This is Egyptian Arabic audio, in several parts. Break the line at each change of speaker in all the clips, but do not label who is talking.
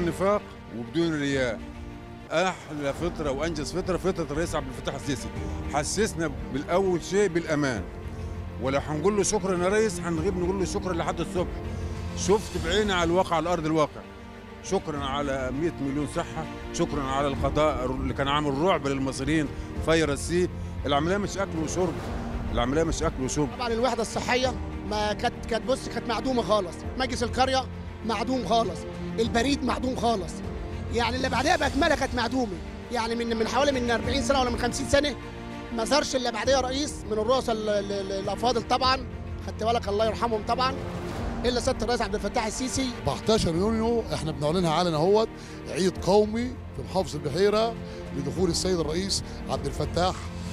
بدون نفاق وبدون رياء احلى فتره وانجز فتره فتره الرئيس عبد الفتاح السيسي حسسنا بالاول شيء بالامان ولو هنقول له شكرا يا ريس هنغيب نقول له شكرا لحد الصبح شفت بعيني على الواقع على ارض الواقع شكرا على 100 مليون صحه شكرا على القضاء اللي كان عامل رعب للمصريين فيروس سي العمليه مش اكل وشرب العمليه مش اكل وشرب
طبعا الوحده الصحيه ما كانت كانت بص كانت معدومه خالص مجلس القريه معدوم خالص البريد معدوم خالص يعني اللي بعدها باكملها كانت معدومه يعني من من حوالي من 40 سنه ولا من 50 سنه ما زارش اللي بعدها رئيس من الرؤساء ال- ال- ال- الافاضل طبعا خدت بالك الله يرحمهم طبعا الا سياده الرئيس عبد الفتاح السيسي
14 يونيو احنا بنعلنها علنا اهوت عيد قومي في محافظه البحيره لدخول السيد الرئيس عبد الفتاح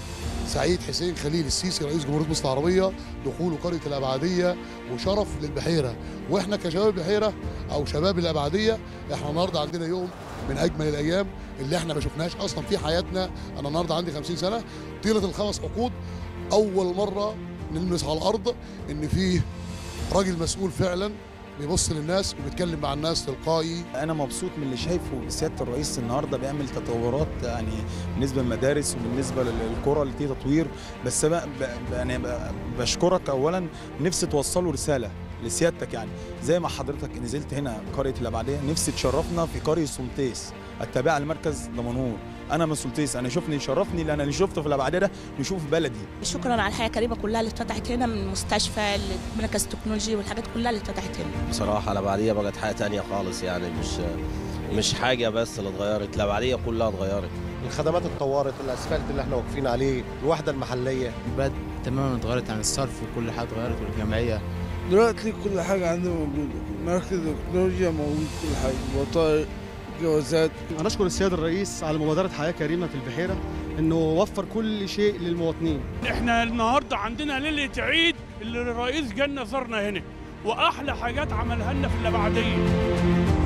سعيد حسين خليل السيسي رئيس جمهوريه مصر العربيه دخوله قريه الابعديه وشرف للبحيره واحنا كشباب البحيره او شباب الابعديه احنا النهارده عندنا يوم من اجمل الايام اللي احنا ما شفناهاش اصلا في حياتنا انا النهارده عندي 50 سنه طيله الخمس عقود اول مره نلمس على الارض ان فيه راجل مسؤول فعلا بيبص للناس وبيتكلم مع الناس تلقائي
انا مبسوط من اللي شايفه سياده الرئيس النهارده بيعمل تطورات يعني بالنسبه للمدارس وبالنسبه للقرى اللي فيه تطوير بس بقى ب- يعني ب- بشكرك اولا نفسي توصله رساله لسيادتك يعني زي ما حضرتك نزلت هنا قريه الابعديه نفسي تشرفنا في قريه سلطيس التابعه لمركز دمنهور انا من سلطيس انا شوفني شرفني لان اللي شفته في الابعديه ده نشوف بلدي
شكرا على الحياه الكريمه كلها اللي اتفتحت هنا من المستشفى لمركز التكنولوجي والحاجات كلها اللي اتفتحت هنا
بصراحة الأبعدية بقت حاجة تانية خالص يعني مش مش حاجة بس اللي اتغيرت الأبعدية كلها اتغيرت
الخدمات اتطورت الاسفلت اللي احنا واقفين عليه الوحده المحليه
البلد تماما اتغيرت عن الصرف وكل حاجه اتغيرت والجمعيه
دلوقتي كل حاجة عندنا موجودة مركز التكنولوجيا موجود كل حاجة بطايق جوازات
أنا أشكر السيد الرئيس على مبادرة حياة كريمة في البحيرة إنه وفر كل شيء للمواطنين
احنا النهارده عندنا ليله عيد اللي الرئيس جالنا زارنا هنا واحلى حاجات عملها لنا في الابعديه